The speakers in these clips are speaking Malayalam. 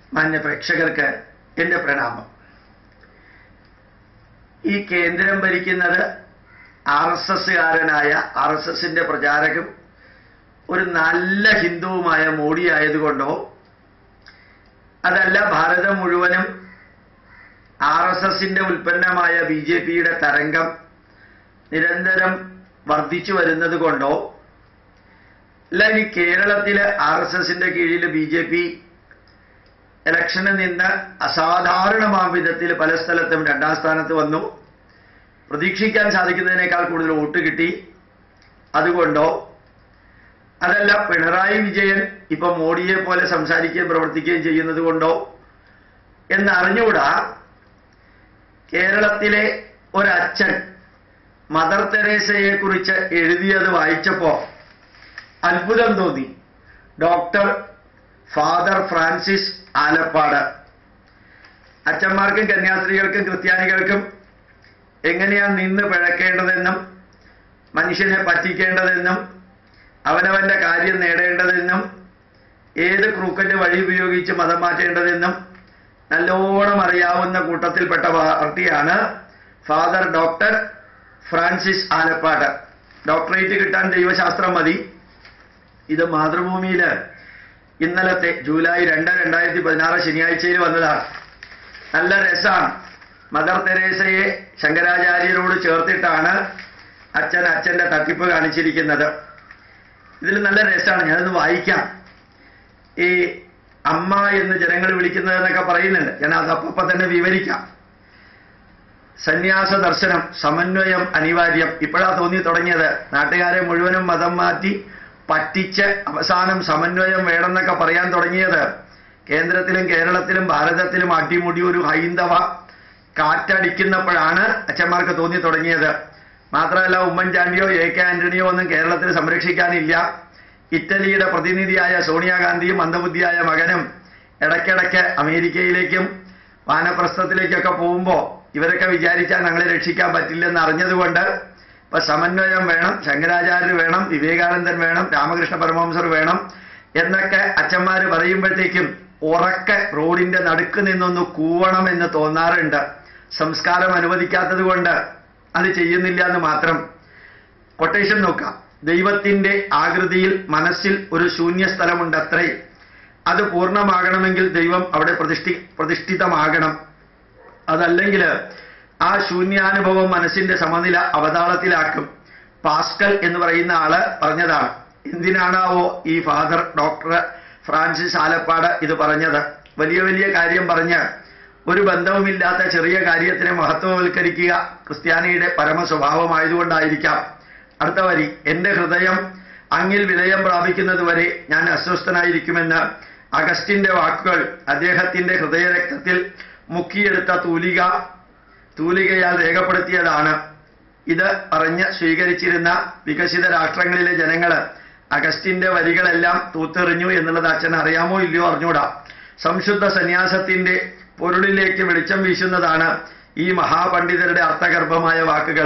മാന്യ പ്രേക്ഷകർക്ക് എൻ്റെ പ്രണാമം ഈ കേന്ദ്രം ഭരിക്കുന്നത് ആർ എസ് എസ്സുകാരനായ ആർ എസ് എസിന്റെ പ്രചാരകം ഒരു നല്ല ഹിന്ദുവുമായ മോഡി ആയതുകൊണ്ടോ അതല്ല ഭാരതം മുഴുവനും ആർ എസ് എസിന്റെ ഉൽപ്പന്നമായ ബി ജെ പിയുടെ തരംഗം നിരന്തരം വർദ്ധിച്ചു വരുന്നത് കൊണ്ടോ അല്ല ഇനി കേരളത്തിലെ ആർ എസ് എസിന്റെ കീഴിൽ ബി ജെ പി ഇലക്ഷനിൽ നിന്ന് അസാധാരണമാം വിധത്തിൽ പല സ്ഥലത്തും രണ്ടാം സ്ഥാനത്ത് വന്നു പ്രതീക്ഷിക്കാൻ സാധിക്കുന്നതിനേക്കാൾ കൂടുതൽ വോട്ട് കിട്ടി അതുകൊണ്ടോ അതല്ല പിണറായി വിജയൻ ഇപ്പൊ മോഡിയെ പോലെ സംസാരിക്കുകയും പ്രവർത്തിക്കുകയും ചെയ്യുന്നത് കൊണ്ടോ എന്നറിഞ്ഞുകൂടാ കേരളത്തിലെ ഒരച്ഛൻ മദർ തെരേസയെ കുറിച്ച് എഴുതിയത് വായിച്ചപ്പോ അത്ഭുതം തോന്നി ഡോക്ടർ ഫാദർ ഫ്രാൻസിസ് ആലപ്പാട് അച്ഛന്മാർക്കും കന്യാസ്ത്രീകൾക്കും ക്രിസ്ത്യാനികൾക്കും എങ്ങനെയാണ് നിന്ന് പിഴക്കേണ്ടതെന്നും മനുഷ്യനെ പറ്റിക്കേണ്ടതെന്നും അവനവന്റെ കാര്യം നേടേണ്ടതെന്നും ഏത് ക്രൂക്കന്റെ വഴി ഉപയോഗിച്ച് മതം മാറ്റേണ്ടതെന്നും നല്ലോണം അറിയാവുന്ന കൂട്ടത്തിൽപ്പെട്ട പാർട്ടിയാണ് father doctor Francis Alappat doctorate കിട്ടാൻ ദൈവശാസ്ത്രം മതി ഇത് മാതൃഭൂമിയിൽ ഇന്നലത്തെ ജൂലൈ രണ്ട് രണ്ടായിരത്തി പതിനാറ് ശനിയാഴ്ചയിൽ വന്നതാണ് നല്ല രസമാണ് മദർ തെരേസയെ ശങ്കരാചാര്യരോട് ചേർത്തിട്ടാണ് അച്ഛൻ അച്ഛന്റെ തട്ടിപ്പ് കാണിച്ചിരിക്കുന്നത് ഇതിൽ നല്ല രസമാണ് ഞാനത് വായിക്കാം ഈ അമ്മ എന്ന് ജനങ്ങൾ വിളിക്കുന്നത് എന്നൊക്കെ പറയുന്നുണ്ട് ഞാൻ അത് അപ്പപ്പം തന്നെ വിവരിക്കാം സന്യാസ ദർശനം സമന്വയം അനിവാര്യം ഇപ്പോഴാ തോന്നി തുടങ്ങിയത് നാട്ടുകാരെ മുഴുവനും മതം മാറ്റി പറ്റിച്ച് അവസാനം സമന്വയം വേണമെന്നൊക്കെ പറയാൻ തുടങ്ങിയത് കേന്ദ്രത്തിലും കേരളത്തിലും ഭാരതത്തിലും അടിമുടി ഒരു ഹൈന്ദവ കാറ്റടിക്കുന്നപ്പോഴാണ് അച്ഛന്മാർക്ക് തോന്നി തുടങ്ങിയത് മാത്രമല്ല ഉമ്മൻചാണ്ടിയോ എ കെ ആന്റണിയോ ഒന്നും കേരളത്തിൽ സംരക്ഷിക്കാനില്ല ഇറ്റലിയുടെ പ്രതിനിധിയായ സോണിയാഗാന്ധിയും മന്ദബുദ്ധിയായ മകനും ഇടയ്ക്കിടയ്ക്ക് അമേരിക്കയിലേക്കും വാനപ്രസ്ഥത്തിലേക്കൊക്കെ പോകുമ്പോൾ ഇവരൊക്കെ വിചാരിച്ചാൽ ഞങ്ങളെ രക്ഷിക്കാൻ പറ്റില്ലെന്ന് അറിഞ്ഞതുകൊണ്ട് ഇപ്പൊ സമന്വയം വേണം ശങ്കരാചാര്യർ വേണം വിവേകാനന്ദൻ വേണം രാമകൃഷ്ണ പരമഹംസർ വേണം എന്നൊക്കെ അച്ഛന്മാര് പറയുമ്പോഴത്തേക്കും ഉറക്കെ റോഡിന്റെ നടുക്ക് നിന്നൊന്ന് കൂവണം എന്ന് തോന്നാറുണ്ട് സംസ്കാരം അനുവദിക്കാത്തത് കൊണ്ട് അത് ചെയ്യുന്നില്ല എന്ന് മാത്രം കൊട്ടേഷൻ നോക്കാം ദൈവത്തിന്റെ ആകൃതിയിൽ മനസ്സിൽ ഒരു ശൂന്യ സ്ഥലമുണ്ട് അത്രേ അത് പൂർണ്ണമാകണമെങ്കിൽ ദൈവം അവിടെ പ്രതിഷ്ഠി പ്രതിഷ്ഠിതമാകണം അതല്ലെങ്കിൽ ആ ശൂന്യാനുഭവം മനസ്സിന്റെ സമനില അവതാളത്തിലാക്കും പാസ്കൽ എന്ന് പറയുന്ന ആള് പറഞ്ഞതാണ് എന്തിനാണാവോ ഈ ഫാദർ ഡോക്ടർ ഫ്രാൻസിസ് ആലപ്പാട് ഇത് പറഞ്ഞത് വലിയ വലിയ കാര്യം പറഞ്ഞ് ഒരു ബന്ധവുമില്ലാത്ത ചെറിയ കാര്യത്തിനെ മഹത്വവൽക്കരിക്കുക ക്രിസ്ത്യാനിയുടെ പരമ സ്വഭാവമായതുകൊണ്ടായിരിക്കാം അടുത്ത വരി എന്റെ ഹൃദയം അങ്ങിൽ വിലയം പ്രാപിക്കുന്നത് വരെ ഞാൻ അസ്വസ്ഥനായിരിക്കുമെന്ന് അഗസ്റ്റിന്റെ വാക്കുകൾ അദ്ദേഹത്തിന്റെ ഹൃദയരക്തത്തിൽ മുക്കിയെടുത്ത തൂലിക തൂലികയാൽ രേഖപ്പെടുത്തിയതാണ് ഇത് പറഞ്ഞ് സ്വീകരിച്ചിരുന്ന വികസിത രാഷ്ട്രങ്ങളിലെ ജനങ്ങള് അഗസ്റ്റിന്റെ വരികളെല്ലാം തൂത്തെറിഞ്ഞു എന്നുള്ളത് അച്ഛൻ അറിയാമോ ഇല്ലയോ അറിഞ്ഞൂടാ സംശുദ്ധ സന്യാസത്തിന്റെ പൊരുളിലേക്ക് വെളിച്ചം വീശുന്നതാണ് ഈ മഹാപണ്ഡിതരുടെ അർത്ഥഗർഭമായ വാക്കുകൾ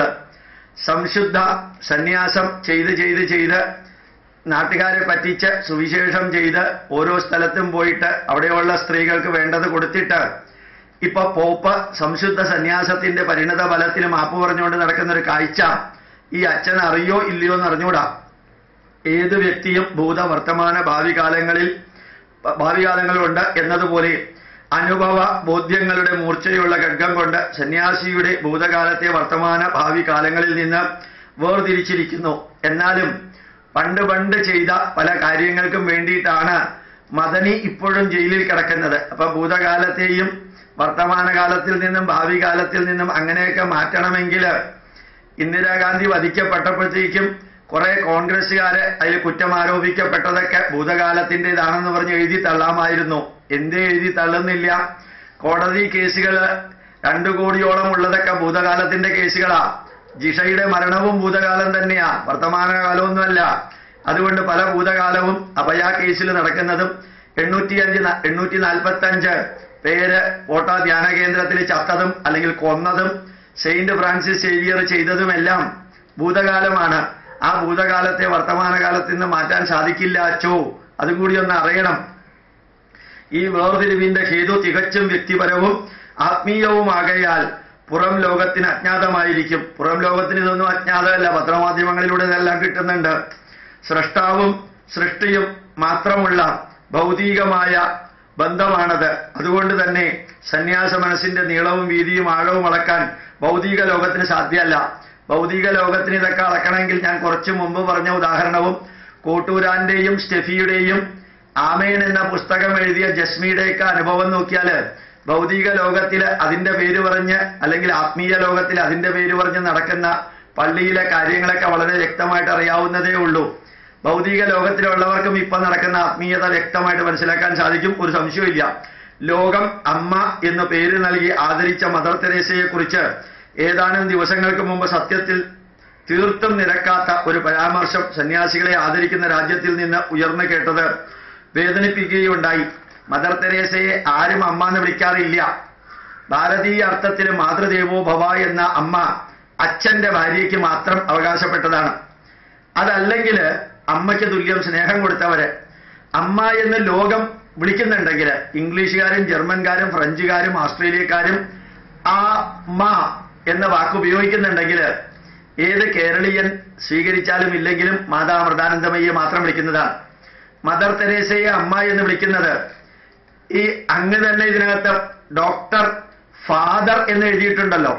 സംശുദ്ധ സന്യാസം ചെയ്ത് ചെയ്ത് ചെയ്ത് നാട്ടുകാരെ പറ്റിച്ച് സുവിശേഷം ചെയ്ത് ഓരോ സ്ഥലത്തും പോയിട്ട് അവിടെയുള്ള സ്ത്രീകൾക്ക് വേണ്ടത് കൊടുത്തിട്ട് ഇപ്പൊ പോപ്പ് സംശുദ്ധ സന്യാസത്തിന്റെ പരിണത ഫലത്തിൽ മാപ്പ് പറഞ്ഞുകൊണ്ട് നടക്കുന്ന ഒരു കാഴ്ച ഈ അച്ഛൻ അറിയോ ഇല്ലയോ എന്ന് അറിഞ്ഞൂടാ ഏത് വ്യക്തിയും ഭൂത വർത്തമാന ഭാവി കാലങ്ങളിൽ ഭാവി കാലങ്ങളുണ്ട് എന്നതുപോലെ അനുഭവ ബോധ്യങ്ങളുടെ മൂർച്ചയുള്ള ഖഡ്ഗം കൊണ്ട് സന്യാസിയുടെ ഭൂതകാലത്തെ വർത്തമാന ഭാവി കാലങ്ങളിൽ നിന്ന് വേർതിരിച്ചിരിക്കുന്നു എന്നാലും പണ്ട് പണ്ട് ചെയ്ത പല കാര്യങ്ങൾക്കും വേണ്ടിയിട്ടാണ് മദനി ഇപ്പോഴും ജയിലിൽ കിടക്കുന്നത് അപ്പൊ ഭൂതകാലത്തെയും വർത്തമാനകാലത്തിൽ നിന്നും ഭാവി കാലത്തിൽ നിന്നും അങ്ങനെയൊക്കെ മാറ്റണമെങ്കിൽ ഇന്ദിരാഗാന്ധി വധിക്കപ്പെട്ടപ്പോഴത്തേക്കും കുറെ കോൺഗ്രസ്സുകാര് അതിൽ കുറ്റം ആരോപിക്കപ്പെട്ടതൊക്കെ ഭൂതകാലത്തിൻ്റെതാണെന്ന് പറഞ്ഞ് എഴുതി തള്ളാമായിരുന്നു എന്തേ എഴുതി തള്ളുന്നില്ല കോടതി കേസുകൾ രണ്ടു കോടിയോളം ഉള്ളതൊക്കെ ഭൂതകാലത്തിന്റെ കേസുകളാ ജിഷയുടെ മരണവും ഭൂതകാലം തന്നെയാ വർത്തമാനകാലമൊന്നുമല്ല അതുകൊണ്ട് പല ഭൂതകാലവും അഭയ കേസിൽ നടക്കുന്നതും എണ്ണൂറ്റി അഞ്ച് എണ്ണൂറ്റി നാൽപ്പത്തി അഞ്ച് പേര് കോട്ട ധ്യാന കേന്ദ്രത്തിൽ ചത്തതും അല്ലെങ്കിൽ കൊന്നതും സെയിന്റ് ഫ്രാൻസിസ് സേവിയർ ചെയ്തതുമെല്ലാം ഭൂതകാലമാണ് ആ ഭൂതകാലത്തെ വർത്തമാനകാലത്ത് നിന്ന് മാറ്റാൻ സാധിക്കില്ല അച്ചോ അതും കൂടി ഒന്ന് അറിയണം ഈ വേർതിരിവിന്റെ ഹേതു തികച്ചും വ്യക്തിപരവും ആത്മീയവുമാകയാൽ പുറം ലോകത്തിന് അജ്ഞാതമായിരിക്കും പുറം ലോകത്തിന് ഇതൊന്നും അജ്ഞാതമല്ല പത്രമാധ്യമങ്ങളിലൂടെ ഇതെല്ലാം കിട്ടുന്നുണ്ട് സൃഷ്ടാവും സൃഷ്ടിയും മാത്രമുള്ള ഭൗതികമായ ബന്ധമാണത് അതുകൊണ്ട് തന്നെ സന്യാസ മനസ്സിന്റെ നീളവും വീതിയും ആഴവും അളക്കാൻ ഭൗതിക ലോകത്തിന് സാധ്യമല്ല ഭൗതിക ലോകത്തിന് ഇതൊക്കെ അളക്കണമെങ്കിൽ ഞാൻ കുറച്ചു മുമ്പ് പറഞ്ഞ ഉദാഹരണവും കോട്ടൂരാന്റെയും സ്റ്റെഫിയുടെയും ആമേൻ എന്ന പുസ്തകം എഴുതിയ ജസ്മിയുടെയൊക്കെ അനുഭവം നോക്കിയാല് ഭൗതിക ലോകത്തില് അതിന്റെ പേര് പറഞ്ഞ് അല്ലെങ്കിൽ ആത്മീയ ലോകത്തിൽ അതിന്റെ പേര് പറഞ്ഞ് നടക്കുന്ന പള്ളിയിലെ കാര്യങ്ങളൊക്കെ വളരെ വ്യക്തമായിട്ട് അറിയാവുന്നതേ ഉള്ളൂ ഭൗതിക ലോകത്തിലുള്ളവർക്കും ഇപ്പൊ നടക്കുന്ന ആത്മീയത വ്യക്തമായിട്ട് മനസ്സിലാക്കാൻ സാധിക്കും ഒരു സംശയമില്ല ലോകം അമ്മ എന്ന് പേര് നൽകി ആദരിച്ച മദർ തെരേസയെ കുറിച്ച് ഏതാനും ദിവസങ്ങൾക്ക് മുമ്പ് സത്യത്തിൽ തീർത്തും നിരക്കാത്ത ഒരു പരാമർശം സന്യാസികളെ ആദരിക്കുന്ന രാജ്യത്തിൽ നിന്ന് ഉയർന്നു കേട്ടത് വേദനിപ്പിക്കുകയുണ്ടായി മദർ തെരേസയെ ആരും അമ്മ എന്ന് വിളിക്കാറില്ല ഭാരതീയ അർത്ഥത്തിൽ മാതൃദേവോ ഭവ എന്ന അമ്മ അച്ഛന്റെ ഭാര്യയ്ക്ക് മാത്രം അവകാശപ്പെട്ടതാണ് അതല്ലെങ്കിൽ അമ്മയ്ക്ക് തുല്യം സ്നേഹം കൊടുത്തവര് അമ്മ എന്ന് ലോകം വിളിക്കുന്നുണ്ടെങ്കിൽ ഇംഗ്ലീഷുകാരും ജർമ്മൻകാരും ഫ്രഞ്ചുകാരും ഓസ്ട്രേലിയക്കാരും ആ മ എന്ന വാക്ക് ഉപയോഗിക്കുന്നുണ്ടെങ്കിൽ ഏത് കേരളീയൻ സ്വീകരിച്ചാലും ഇല്ലെങ്കിലും മാതാ അമൃതാനന്ദമയ്യെ മാത്രം വിളിക്കുന്നതാണ് മദർ തെരേസയെ അമ്മ എന്ന് വിളിക്കുന്നത് ഈ അങ്ങ് തന്നെ ഇതിനകത്ത് ഡോക്ടർ ഫാദർ എന്ന് എഴുതിയിട്ടുണ്ടല്ലോ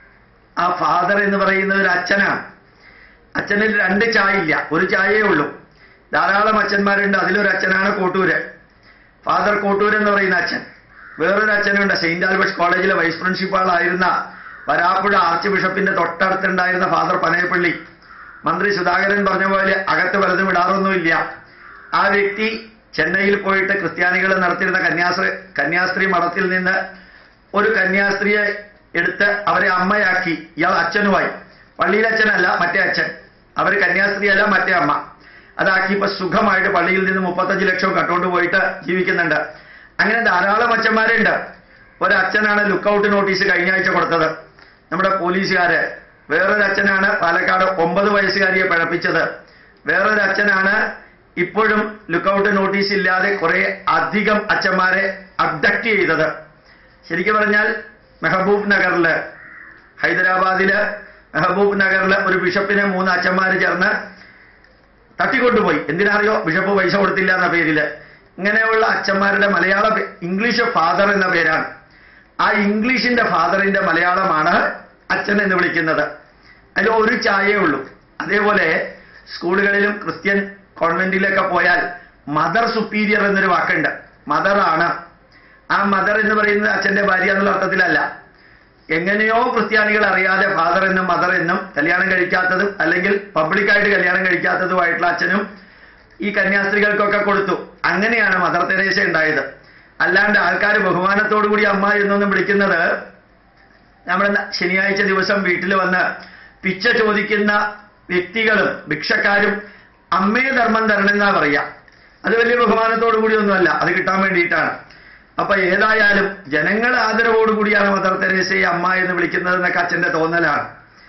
ആ ഫാദർ എന്ന് പറയുന്നത് ഒരു അച്ഛനാണ് അച്ഛനിൽ രണ്ട് ചായ ഇല്ല ഒരു ചായയേ ഉള്ളൂ ധാരാളം അച്ഛന്മാരുണ്ട് അതിലൊരു അച്ഛനാണ് കോട്ടൂര് ഫാദർ കോട്ടൂർ എന്ന് പറയുന്ന അച്ഛൻ വേറൊരു അച്ഛനുണ്ട് സെയിന്റ് ആൽബർട്ട്സ് കോളേജിലെ വൈസ് പ്രിൻസിപ്പാളായിരുന്ന വരാപ്പുഴ ആർച്ച് ബിഷപ്പിന്റെ തൊട്ടടുത്തുണ്ടായിരുന്ന ഫാദർ പനയപ്പള്ളി മന്ത്രി സുധാകരൻ പറഞ്ഞ പോലെ അകത്ത് വലതും വിടാറൊന്നുമില്ല ആ വ്യക്തി ചെന്നൈയിൽ പോയിട്ട് ക്രിസ്ത്യാനികൾ നടത്തിയിരുന്ന കന്യാസ്ത്രീ കന്യാസ്ത്രീ മഠത്തിൽ നിന്ന് ഒരു കന്യാസ്ത്രീയെ എടുത്ത് അവരെ അമ്മയാക്കി ഇയാൾ അച്ഛനുമായി പള്ളിയിലെ അച്ഛനല്ല മറ്റേ അച്ഛൻ അവർ കന്യാസ്ത്രീ അല്ല മറ്റേ അമ്മ അതാക്കി ഇപ്പൊ സുഖമായിട്ട് പള്ളിയിൽ നിന്ന് മുപ്പത്തഞ്ച് ലക്ഷം കട്ടുകൊണ്ട് പോയിട്ട് ജീവിക്കുന്നുണ്ട് അങ്ങനെ ധാരാളം അച്ഛന്മാരുണ്ട് ഒരച്ഛനാണ് ലുക്കൌട്ട് നോട്ടീസ് കഴിഞ്ഞ ആഴ്ച കൊടുത്തത് നമ്മുടെ പോലീസുകാര് വേറൊരു അച്ഛനാണ് പാലക്കാട് ഒമ്പത് വയസ്സുകാരിയെ പഴപ്പിച്ചത് വേറൊരു അച്ഛനാണ് ഇപ്പോഴും ലുക്കൌട്ട് നോട്ടീസ് ഇല്ലാതെ കുറെ അധികം അച്ഛന്മാരെ അബ്ഡക്ട് ചെയ്തത് ശരിക്കും പറഞ്ഞാൽ മെഹബൂബ് നഗറില് ഹൈദരാബാദില് മെഹബൂബ് നഗറില് ഒരു ബിഷപ്പിനെ മൂന്ന് അച്ഛന്മാര് ചേർന്ന് തട്ടിക്കൊണ്ടുപോയി എന്തിനറിയോ ബിഷപ്പ് പൈസ കൊടുത്തില്ല എന്ന പേരില് ഇങ്ങനെയുള്ള അച്ഛന്മാരുടെ മലയാള പേ- ഇംഗ്ലീഷ് ഫാദർ എന്ന പേരാണ് ആ ഇംഗ്ലീഷിന്റെ ഫാദറിന്റെ മലയാളമാണ് അച്ഛൻ എന്ന് വിളിക്കുന്നത് അതിൽ ഒരു ചായയേ ഉള്ളൂ അതേപോലെ സ്കൂളുകളിലും ക്രിസ്ത്യൻ കോൺവെന്റിലൊക്കെ പോയാൽ മദർ സുപ്പീരിയർ എന്നൊരു വാക്കുണ്ട് മദർ ആണ് ആ മദർ എന്ന് പറയുന്നത് അച്ഛന്റെ ഭാര്യ എന്നുള്ള അർത്ഥത്തിലല്ല എങ്ങനെയോ ക്രിസ്ത്യാനികൾ അറിയാതെ ഫാദർ എന്നും മദർ എന്നും കല്യാണം കഴിക്കാത്തതും അല്ലെങ്കിൽ പബ്ലിക്കായിട്ട് കല്യാണം കഴിക്കാത്തതുമായിട്ടുള്ള അച്ഛനും ഈ കന്യാസ്ത്രീകൾക്കൊക്കെ കൊടുത്തു അങ്ങനെയാണ് മദർ തെരേസ ഉണ്ടായത് അല്ലാണ്ട് ആൾക്കാർ ബഹുമാനത്തോടു കൂടി അമ്മ എന്നൊന്നും വിളിക്കുന്നത് നമ്മുടെ ന- ശനിയാഴ്ച ദിവസം വീട്ടിൽ വന്ന് പിച്ച ചോദിക്കുന്ന വ്യക്തികളും ഭിക്ഷക്കാരും അമ്മേ ധർമ്മം തരണം എന്നാ പറയാ അത് വലിയ ബഹുമാനത്തോടു കൂടിയൊന്നുമല്ല അത് കിട്ടാൻ വേണ്ടിയിട്ടാണ് അപ്പൊ ഏതായാലും ജനങ്ങൾ ആദരവോടുകൂടിയാണ് മദർ തെരേസയെ അമ്മ എന്ന് വിളിക്കുന്നതെന്നൊക്കെ അച്ഛന്റെ തോന്നലാണ്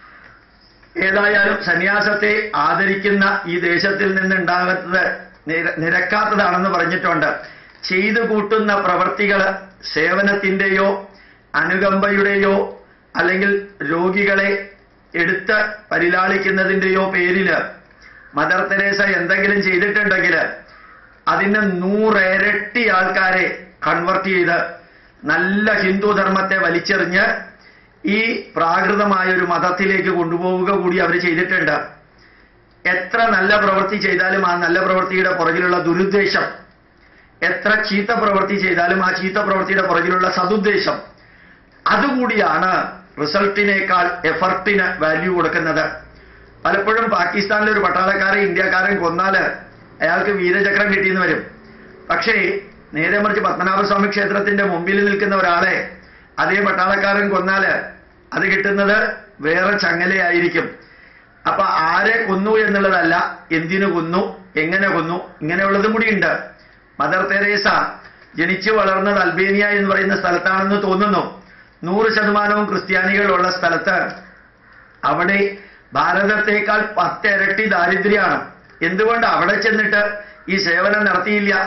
ഏതായാലും സന്യാസത്തെ ആദരിക്കുന്ന ഈ ദേശത്തിൽ നിന്നുണ്ടാകുന്നത് നിര- നിരക്കാത്തതാണെന്ന് പറഞ്ഞിട്ടുണ്ട് ചെയ്തു കൂട്ടുന്ന പ്രവർത്തികൾ സേവനത്തിന്റെയോ അനുകമ്പയുടെയോ അല്ലെങ്കിൽ രോഗികളെ എടുത്ത് പരിലാളിക്കുന്നതിന്റെയോ പേരില് മദർ തെരേസ എന്തെങ്കിലും ചെയ്തിട്ടുണ്ടെങ്കിൽ അതിന് നൂറിരട്ടി ആൾക്കാരെ കൺവെർട്ട് ചെയ്ത് നല്ല ഹിന്ദു ധർമ്മത്തെ വലിച്ചെറിഞ്ഞ് ഈ പ്രാകൃതമായ ഒരു മതത്തിലേക്ക് കൊണ്ടുപോവുക കൂടി അവർ ചെയ്തിട്ടുണ്ട് എത്ര നല്ല പ്രവൃത്തി ചെയ്താലും ആ നല്ല പ്രവൃത്തിയുടെ പുറകിലുള്ള ദുരുദ്ദേശം എത്ര ചീത്ത പ്രവൃത്തി ചെയ്താലും ആ ചീത്ത പ്രവൃത്തിയുടെ പുറകിലുള്ള സതുദ്ദേശം അതുകൂടിയാണ് റിസൾട്ടിനേക്കാൾ എഫർട്ടിന് വാല്യൂ കൊടുക്കുന്നത് പലപ്പോഴും പാകിസ്ഥാനിലെ ഒരു പട്ടാളക്കാരെ ഇന്ത്യക്കാരൻ കൊന്നാല് അയാൾക്ക് വീരചക്രം കിട്ടിയെന്ന് വരും പക്ഷേ നേരെ മറിച്ച് പത്മനാഭസ്വാമി ക്ഷേത്രത്തിന്റെ മുമ്പിൽ നിൽക്കുന്ന ഒരാളെ അതേ പട്ടാളക്കാരൻ കൊന്നാല് അത് കിട്ടുന്നത് വേറെ ചങ്ങലയായിരിക്കും അപ്പൊ ആരെ കൊന്നു എന്നുള്ളതല്ല എന്തിനു കൊന്നു എങ്ങനെ കൊന്നു ഇങ്ങനെയുള്ളതും കൂടിയുണ്ട് മദർ തെരേസ ജനിച്ചു വളർന്നത് അൽബേനിയ എന്ന് പറയുന്ന സ്ഥലത്താണെന്ന് തോന്നുന്നു നൂറ് ശതമാനവും ക്രിസ്ത്യാനികളുള്ള സ്ഥലത്ത് അവിടെ ഭാരതത്തേക്കാൾ പത്തിരട്ടി ദാരിദ്ര്യമാണ് എന്തുകൊണ്ട് അവിടെ ചെന്നിട്ട് ഈ സേവനം നടത്തിയില്ല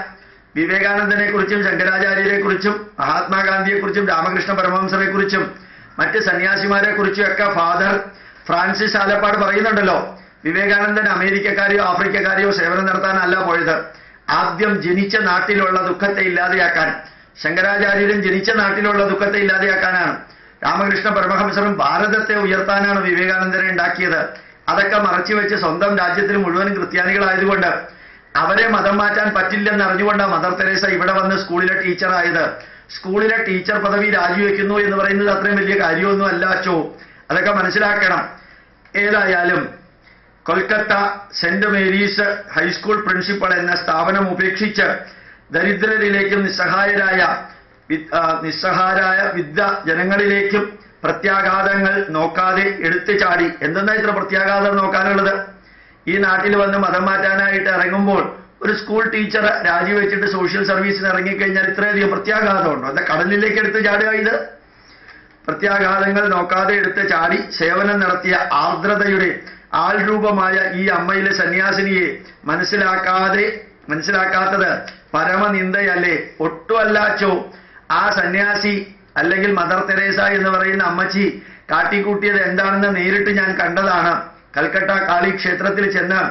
വിവേകാനന്ദനെ കുറിച്ചും ശങ്കരാചാര്യരെ കുറിച്ചും മഹാത്മാഗാന്ധിയെ കുറിച്ചും രാമകൃഷ്ണ പരമഹംസരെ കുറിച്ചും മറ്റ് സന്യാസിമാരെ കുറിച്ചും ഒക്കെ ഫാദർ ഫ്രാൻസിസ് ആലപ്പാട് പറയുന്നുണ്ടല്ലോ വിവേകാനന്ദൻ അമേരിക്കക്കാരെയോ ആഫ്രിക്കക്കാരെയോ സേവനം നടത്താനല്ല പോയത് ആദ്യം ജനിച്ച നാട്ടിലുള്ള ദുഃഖത്തെ ഇല്ലാതെയാക്കാൻ ശങ്കരാചാര്യരും ജനിച്ച നാട്ടിലുള്ള ദുഃഖത്തെ ഇല്ലാതെയാക്കാനാണ് രാമകൃഷ്ണ പരമഹംസരും ഭാരതത്തെ ഉയർത്താനാണ് വിവേകാനന്ദനെ ഉണ്ടാക്കിയത് അതൊക്കെ മറച്ചു വെച്ച് സ്വന്തം രാജ്യത്തിൽ മുഴുവനും ക്രിസ്ത്യാനികളായതുകൊണ്ട് അവരെ മതം മാറ്റാൻ പറ്റില്ലെന്ന് അറിഞ്ഞുകൊണ്ടാണ് മദർ തെരേസ ഇവിടെ വന്ന് സ്കൂളിലെ ടീച്ചറായത് സ്കൂളിലെ ടീച്ചർ പദവി രാജിവെക്കുന്നു എന്ന് പറയുന്നത് അത്രയും വലിയ കാര്യമൊന്നും അല്ല അച്ചോ അതൊക്കെ മനസ്സിലാക്കണം ഏതായാലും Kolkata saint Mary's high school principal എന്ന സ്ഥാപനം ഉപേക്ഷിച്ച് ദരിദ്രരിലേക്കും നിസ്സഹായരായ വി- ആ, നിസ്സഹായരായ വിദ്യ ജനങ്ങളിലേക്കും പ്രത്യാഘാതങ്ങൾ നോക്കാതെ എടുത്തു ചാടി എന്തെന്നാ ഇത്ര പ്രത്യാഘാതം നോക്കാനുള്ളത് ഈ നാട്ടിൽ വന്ന് മതം മാറ്റാനായിട്ട് ഇറങ്ങുമ്പോൾ ഒരു സ്കൂൾ ടീച്ചർ രാജിവെച്ചിട്ട് സോഷ്യൽ സർവീസിന് ഇറങ്ങിക്കഴിഞ്ഞാൽ ഇത്രയധികം പ്രത്യാഘാതമുണ്ടോ എന്താ കടലിലേക്ക് എടുത്ത് ചാടുക ഇത് പ്രത്യാഘാതങ്ങൾ നോക്കാതെ എടുത്ത് ചാടി സേവനം നടത്തിയ ആർദ്രതയുടെ ആൾരൂപമായ ഈ അമ്മയിലെ സന്യാസിനിയെ മനസ്സിലാക്കാതെ മനസ്സിലാക്കാത്തത് പരമനിന്ദയല്ലേ ഒട്ടുമല്ലാച്ചോ ആ സന്യാസി അല്ലെങ്കിൽ മദർ തെരേസ എന്ന് പറയുന്ന അമ്മച്ചി കാട്ടിക്കൂട്ടിയത് എന്താണെന്ന് നേരിട്ട് ഞാൻ കണ്ടതാണ് കൽക്കട്ട കാളി ക്ഷേത്രത്തിൽ ചെന്ന്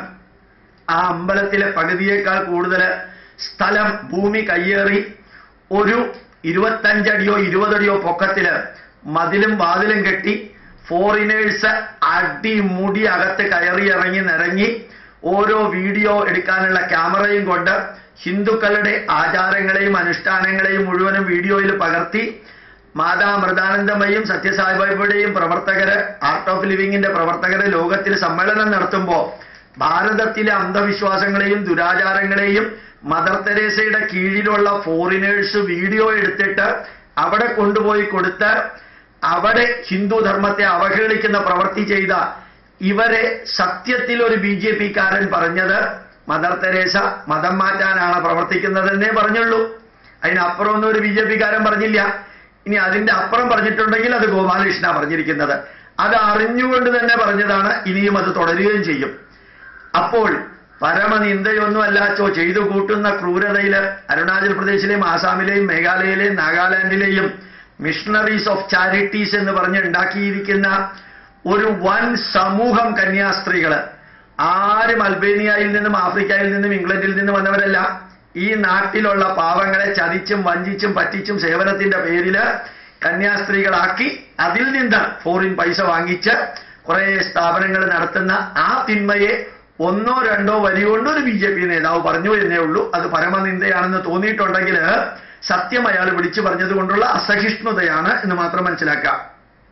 ആ അമ്പലത്തിലെ പകുതിയേക്കാൾ കൂടുതൽ സ്ഥലം ഭൂമി കയ്യേറി ഒരു ഇരുപത്തഞ്ചടിയോ ഇരുപതടിയോ പൊക്കത്തില് മതിലും വാതിലും കെട്ടി ഫോറിനേഴ്സ് അടിമുടി അകത്ത് കയറി ഇറങ്ങി നിരങ്ങി ഓരോ വീഡിയോ എടുക്കാനുള്ള ക്യാമറയും കൊണ്ട് ഹിന്ദുക്കളുടെ ആചാരങ്ങളെയും അനുഷ്ഠാനങ്ങളെയും മുഴുവനും വീഡിയോയിൽ പകർത്തി മാതാ മൃദാനന്ദമയും സത്യസായിബാബയുടെയും പ്രവർത്തകര് ആർട്ട് ഓഫ് ലിവിങ്ങിന്റെ പ്രവർത്തകര് ലോകത്തിൽ സമ്മേളനം നടത്തുമ്പോൾ ഭാരതത്തിലെ അന്ധവിശ്വാസങ്ങളെയും ദുരാചാരങ്ങളെയും മദർ തെരേസയുടെ കീഴിലുള്ള ഫോറിനേഴ്സ് വീഡിയോ എടുത്തിട്ട് അവിടെ കൊണ്ടുപോയി കൊടുത്ത് അവിടെ ഹിന്ദു ധർമ്മത്തെ അവഹേളിക്കുന്ന പ്രവൃത്തി ചെയ്ത ഇവരെ സത്യത്തിൽ ഒരു ബി ജെ പിക്കാരൻ പറഞ്ഞത് മദർ തെരേസ മതം മാറ്റാനാണ് പ്രവർത്തിക്കുന്നതെന്നേ പറഞ്ഞുള്ളൂ അതിനപ്പുറമൊന്നും ഒരു ബി ജെ പിക്കാരൻ പറഞ്ഞില്ല ഇനി അതിന്റെ അപ്പുറം പറഞ്ഞിട്ടുണ്ടെങ്കിൽ അത് ഗോപാലകൃഷ്ണ പറഞ്ഞിരിക്കുന്നത് അത് അറിഞ്ഞുകൊണ്ട് തന്നെ പറഞ്ഞതാണ് ഇനിയും അത് തുടരുകയും ചെയ്യും അപ്പോൾ പരമനിന്ദയൊന്നും അല്ലാച്ചോ ചെയ്തു കൂട്ടുന്ന ക്രൂരതയില് അരുണാചൽ പ്രദേശിലെയും ആസാമിലെയും മേഘാലയയിലെയും നാഗാലാൻഡിലെയും മിഷണറീസ് ഓഫ് ചാരിറ്റീസ് എന്ന് പറഞ്ഞ് ഉണ്ടാക്കിയിരിക്കുന്ന ഒരു വൻ സമൂഹം കന്യാസ്ത്രീകള് ആരും അൽബേനിയയിൽ നിന്നും ആഫ്രിക്കയിൽ നിന്നും ഇംഗ്ലണ്ടിൽ നിന്നും വന്നവരല്ല ഈ നാട്ടിലുള്ള പാവങ്ങളെ ചതിച്ചും വഞ്ചിച്ചും പറ്റിച്ചും സേവനത്തിന്റെ പേരില് കന്യാസ്ത്രീകളാക്കി അതിൽ നിന്ന് ഫോറിൻ പൈസ വാങ്ങിച്ച് കുറെ സ്ഥാപനങ്ങൾ നടത്തുന്ന ആ തിന്മയെ ഒന്നോ രണ്ടോ വരി കൊണ്ട് ഒരു ബി ജെ പി നേതാവ് പറഞ്ഞു എന്നേ ഉള്ളൂ അത് പരമനിന്ദയാണെന്ന് തോന്നിയിട്ടുണ്ടെങ്കിൽ സത്യം അയാൾ വിളിച്ചു പറഞ്ഞത് കൊണ്ടുള്ള അസഹിഷ്ണുതയാണ് എന്ന് മാത്രം മനസ്സിലാക്കാം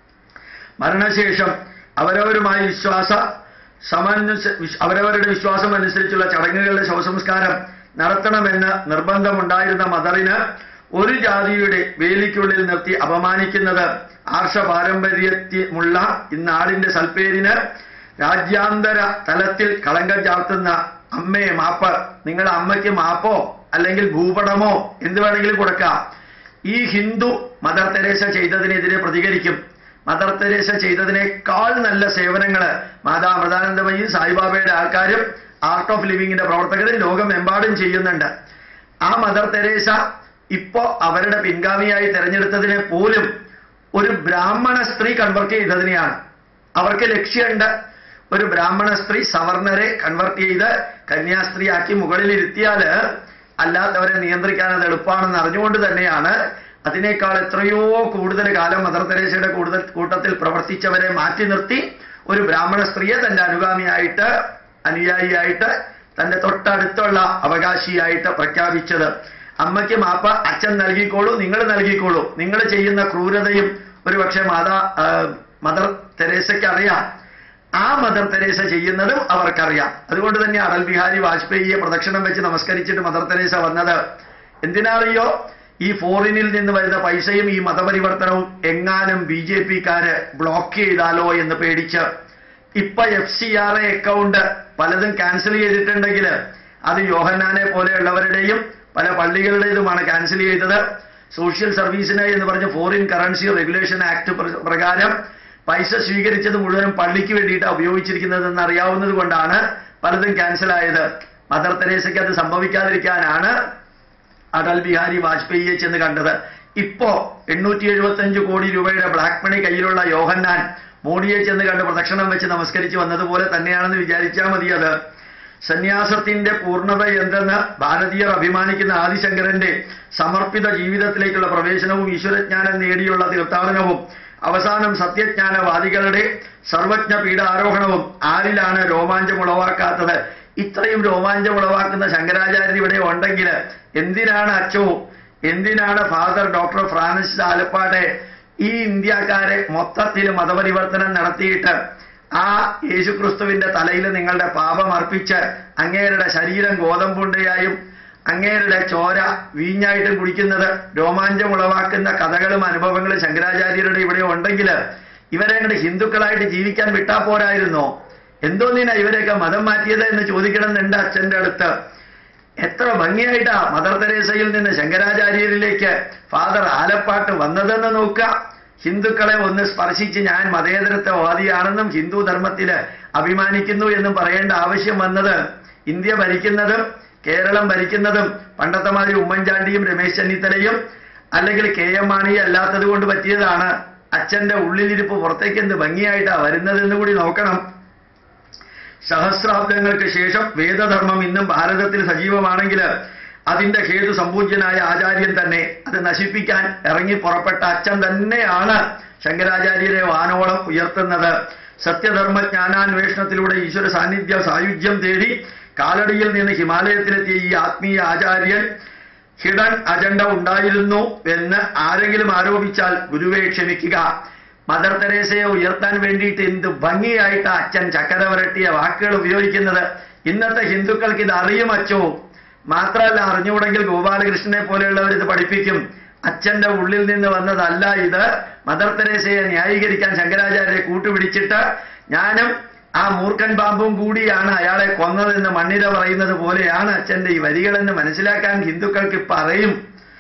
മരണശേഷം അവരവരുമായി വിശ്വാസ സമന്വസ വിശ്- അവരവരുടെ വിശ്വാസം അനുസരിച്ചുള്ള ചടങ്ങുകളുടെ ശവസംസ്കാരം നടത്തണമെന്ന് നിർബന്ധമുണ്ടായിരുന്ന മദറിന് ഒരു ജാതിയുടെ വേലിക്കുള്ളിൽ നിർത്തി അപമാനിക്കുന്നത് ആർഷ പാരമ്പര്യമുള്ള ഇന്നാടിന്റെ സൽപ്പേരിന് രാജ്യാന്തര തലത്തിൽ കളങ്കം ചാർത്തുന്ന അമ്മയെ മാപ്പ് നിങ്ങളുടെ അമ്മയ്ക്ക് മാപ്പോ അല്ലെങ്കിൽ ഭൂപടമോ എന്ത് വേണമെങ്കിലും കൊടുക്കാം ഈ ഹിന്ദു മദർ തെരേസ ചെയ്തതിനെതിരെ പ്രതികരിക്കും മദർ തെരേസ ചെയ്തതിനേക്കാൾ നല്ല സേവനങ്ങള് മാതാ അമൃതാനന്ദമയും സായിബാബയുടെ ആൾക്കാരും ആർട്ട് ഓഫ് ലിവിങ്ങിന്റെ പ്രവർത്തകരും ലോകമെമ്പാടും ചെയ്യുന്നുണ്ട് ആ മദർ തെരേസ ഇപ്പോ അവരുടെ പിൻഗാമിയായി തെരഞ്ഞെടുത്തതിനെ പോലും ഒരു ബ്രാഹ്മണ സ്ത്രീ കൺവെർട്ട് ചെയ്തതിനെയാണ് അവർക്ക് ലക്ഷ്യമുണ്ട് ഒരു ബ്രാഹ്മണ സ്ത്രീ സവർണരെ കൺവെർട്ട് ചെയ്ത് കന്യാസ്ത്രീയാക്കി മുകളിൽ ഇരുത്തിയാല് അല്ലാത്തവരെ നിയന്ത്രിക്കാൻ അത് എളുപ്പമാണെന്ന് അറിഞ്ഞുകൊണ്ട് തന്നെയാണ് അതിനേക്കാൾ എത്രയോ കൂടുതൽ കാലം മദർ തെരേസയുടെ കൂടുതൽ കൂട്ടത്തിൽ പ്രവർത്തിച്ചവരെ മാറ്റി നിർത്തി ഒരു ബ്രാഹ്മണ സ്ത്രീയെ തന്റെ അനുഗാമിയായിട്ട് അനുയായിയായിട്ട് തന്റെ തൊട്ടടുത്തുള്ള അവകാശിയായിട്ട് പ്രഖ്യാപിച്ചത് അമ്മയ്ക്ക് മാപ്പ അച്ഛൻ നൽകിക്കോളൂ നിങ്ങൾ നൽകിക്കോളൂ നിങ്ങൾ ചെയ്യുന്ന ക്രൂരതയും ഒരുപക്ഷെ മാതാ ആ, മദർ തെരേസയ്ക്ക് അറിയാം ആ മദർ തെരേസ ചെയ്യുന്നതും അവർക്കറിയാം അതുകൊണ്ട് തന്നെ അടൽ ബിഹാരി വാജ്പേയിയെ പ്രദക്ഷിണം വെച്ച് നമസ്കരിച്ചിട്ട് മദർ തെരേസ വന്നത് എന്തിനാറിയോ ഈ ഫോറിനിൽ നിന്ന് വരുന്ന പൈസയും ഈ മതപരിവർത്തനവും എങ്ങാനും ബി ജെ പിക്കാര് ബ്ലോക്ക് ചെയ്താലോ എന്ന് പേടിച്ച് ഇപ്പൊ F C R A account പലതും ക്യാൻസൽ ചെയ്തിട്ടുണ്ടെങ്കിൽ അത് യോഹന്നാനെ പോലെയുള്ളവരുടെയും പല പള്ളികളുടേതുമാണ് ക്യാൻസൽ ചെയ്തത് സോഷ്യൽ സർവീസിന് എന്ന് പറഞ്ഞ ഫോറിൻ കറൻസി റെഗുലേഷൻ ആക്ട് പ്രകാരം പൈസ സ്വീകരിച്ചത് മുഴുവനും പള്ളിക്ക് വേണ്ടിയിട്ടാണ് ഉപയോഗിച്ചിരിക്കുന്നതെന്ന് അറിയാവുന്നത് കൊണ്ടാണ് പലതും ക്യാൻസൽ ആയത് മദർ തെരേസയ്ക്ക് അത് സംഭവിക്കാതിരിക്കാനാണ് അടൽ ബിഹാരി വാജ്പേയിയെ ചെന്ന് കണ്ടത് ഇപ്പോ എണ്ണൂറ്റി എഴുപത്തഞ്ച് കോടി രൂപയുടെ ബ്ലാക്ക് മണി കയ്യിലുള്ള യോഹന്നാൻ മോഡിയെ ചെന്ന് കണ്ട് പ്രദക്ഷിണം വെച്ച് നമസ്കരിച്ച് വന്നതുപോലെ തന്നെയാണെന്ന് വിചാരിച്ചാൽ മതി അത് സന്യാസത്തിന്റെ പൂർണ്ണത എന്തെന്ന് ഭാരതീയർ അഭിമാനിക്കുന്ന ആദിശങ്കരന്റെ സമർപ്പിത ജീവിതത്തിലേക്കുള്ള പ്രവേശനവും ഈശ്വരജ്ഞാനം നേടിയുള്ള തീർത്ഥാടനവും അവസാനം സത്യജ്ഞാനവാദികളുടെ സർവജ്ഞ പീഠാരോഹണവും ആരിലാണ് രോമാഞ്ചം ഉളവാക്കാത്തത് ഇത്രയും രോമാഞ്ചം ഉളവാക്കുന്ന ശങ്കരാചാര്യർ ഇവിടെ ഉണ്ടെങ്കിൽ എന്തിനാണ് അച്ചോ എന്തിനാണ് ഫാദർ ഡോക്ടർ ഫ്രാൻസിസ് ആലപ്പാടെ ഈ ഇന്ത്യക്കാരെ മൊത്തത്തിൽ മതപരിവർത്തനം നടത്തിയിട്ട് ആ യേശുക്രിസ്തുവിന്റെ തലയിൽ നിങ്ങളുടെ പാപം അർപ്പിച്ച് അങ്ങേരുടെ ശരീരം ഗോതമ്പുണ്ടയായും അങ്ങേരുടെ ചോര വീഞ്ഞായിട്ടും കുടിക്കുന്നത് രോമാഞ്ചം ഉളവാക്കുന്ന കഥകളും അനുഭവങ്ങളും ശങ്കരാചാര്യരുടെ ഇവിടെ ഉണ്ടെങ്കിൽ ഇവരെ അങ്ങോട്ട് ഹിന്ദുക്കളായിട്ട് ജീവിക്കാൻ വിട്ടാ പോരായിരുന്നോ എന്തോന്നിനാ ഇവരെയൊക്കെ മതം മാറ്റിയത് എന്ന് ചോദിക്കണം എന്നുണ്ട് അച്ഛന്റെ അടുത്ത് എത്ര ഭംഗിയായിട്ടാ മദർ തെരേസയിൽ നിന്ന് ശങ്കരാചാര്യരിലേക്ക് ഫാദർ ആലപ്പാട്ട് വന്നതെന്ന് നോക്കുക ഹിന്ദുക്കളെ ഒന്ന് സ്പർശിച്ച് ഞാൻ മതേതരത്വവാദിയാണെന്നും ഹിന്ദു ധർമ്മത്തില് അഭിമാനിക്കുന്നു എന്നും പറയേണ്ട ആവശ്യം വന്നത് ഇന്ത്യ ഭരിക്കുന്നതും കേരളം ഭരിക്കുന്നതും പണ്ടത്തെ മാതിരി ഉമ്മൻചാണ്ടിയും രമേശ് ചെന്നിത്തലയും അല്ലെങ്കിൽ കെ എം മാണിയും അല്ലാത്തത് കൊണ്ട് പറ്റിയതാണ് അച്ഛന്റെ ഉള്ളിലിരിപ്പ് പുറത്തേക്ക് എന്ത് ഭംഗിയായിട്ടാ വരുന്നതെന്ന് കൂടി നോക്കണം സഹസ്രാബ്ദങ്ങൾക്ക് ശേഷം വേദധർമ്മം ഇന്നും ഭാരതത്തിൽ സജീവമാണെങ്കിൽ അതിന്റെ ഹേതു സമ്പൂജ്യനായ ആചാര്യൻ തന്നെ അത് നശിപ്പിക്കാൻ ഇറങ്ങി പുറപ്പെട്ട അച്ഛൻ തന്നെയാണ് ശങ്കരാചാര്യരെ വാനോളം ഉയർത്തുന്നത് സത്യധർമ്മ ജ്ഞാനാന്വേഷണത്തിലൂടെ ഈശ്വര സാന്നിധ്യ സായുജ്യം തേടി കാലടിയിൽ നിന്ന് ഹിമാലയത്തിലെത്തിയ ഈ ആത്മീയ ആചാര്യൻ ഹിഡൻ അജണ്ട ഉണ്ടായിരുന്നു എന്ന് ആരെങ്കിലും ആരോപിച്ചാൽ ഗുരുവെ ക്ഷമിക്കുക മദർ തെരേസയെ ഉയർത്താൻ വേണ്ടിയിട്ട് എന്ത് ഭംഗിയായിട്ട് അച്ഛൻ ചക്കര വരട്ടിയ വാക്കുകൾ ഉപയോഗിക്കുന്നത് ഇന്നത്തെ ഹിന്ദുക്കൾക്ക് ഇത് അറിയും അച്ചോ മാത്രമല്ല അറിഞ്ഞുകൂടെങ്കിൽ ഗോപാലകൃഷ്ണനെ പോലെയുള്ളവർ ഇത് പഠിപ്പിക്കും അച്ഛന്റെ ഉള്ളിൽ നിന്ന് വന്നതല്ല ഇത് മദർ തെരേസയെ ന്യായീകരിക്കാൻ ശങ്കരാചാര്യരെ കൂട്ടുപിടിച്ചിട്ട് ഞാനും ആ മൂർഖൻ പാമ്പും കൂടിയാണ് അയാളെ കൊന്നതെന്ന് മണ്ണിര പറയുന്നത് പോലെയാണ് അച്ഛന്റെ ഈ വരികളെന്ന് മനസ്സിലാക്കാൻ ഹിന്ദുക്കൾക്ക് ഇപ്പൊ അറിയും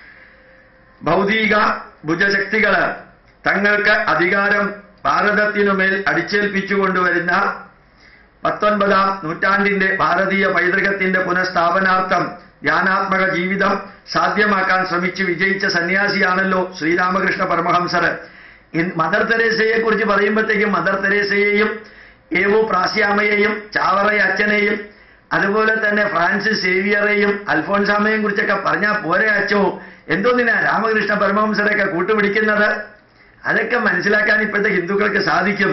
ഭൗതിക ഭുജശക്തികള് തങ്ങൾക്ക് അധികാരം ഭാരതത്തിനുമേൽ അടിച്ചേൽപ്പിച്ചുകൊണ്ടുവരുന്ന പത്തൊൻപതാം നൂറ്റാണ്ടിന്റെ ഭാരതീയ പൈതൃകത്തിന്റെ പുനഃസ്ഥാപനാർത്ഥം ധ്യാനാത്മക ജീവിതം സാധ്യമാക്കാൻ ശ്രമിച്ച് വിജയിച്ച സന്യാസിയാണല്ലോ ശ്രീരാമകൃഷ്ണ പരമഹംസർ ഇൻ- മദർ തെരേസയെ കുറിച്ച് പറയുമ്പോഴത്തേക്കും മദർ തെരേസയെയും ഏവു പ്രാസ്യാമയെയും ചാവറ അച്ഛനെയും അതുപോലെ തന്നെ ഫ്രാൻസിസ് സേവിയറെയും അൽഫോൻസാമയെയും കുറിച്ചൊക്കെ പറഞ്ഞാൽ പോരെ അച്ചോ എന്തോന്നിനാ രാമകൃഷ്ണ പരമഹംസരെയൊക്കെ കൂട്ടുപിടിക്കുന്നത് അതൊക്കെ മനസ്സിലാക്കാൻ ഇപ്പോഴത്തെ ഹിന്ദുക്കൾക്ക് സാധിക്കും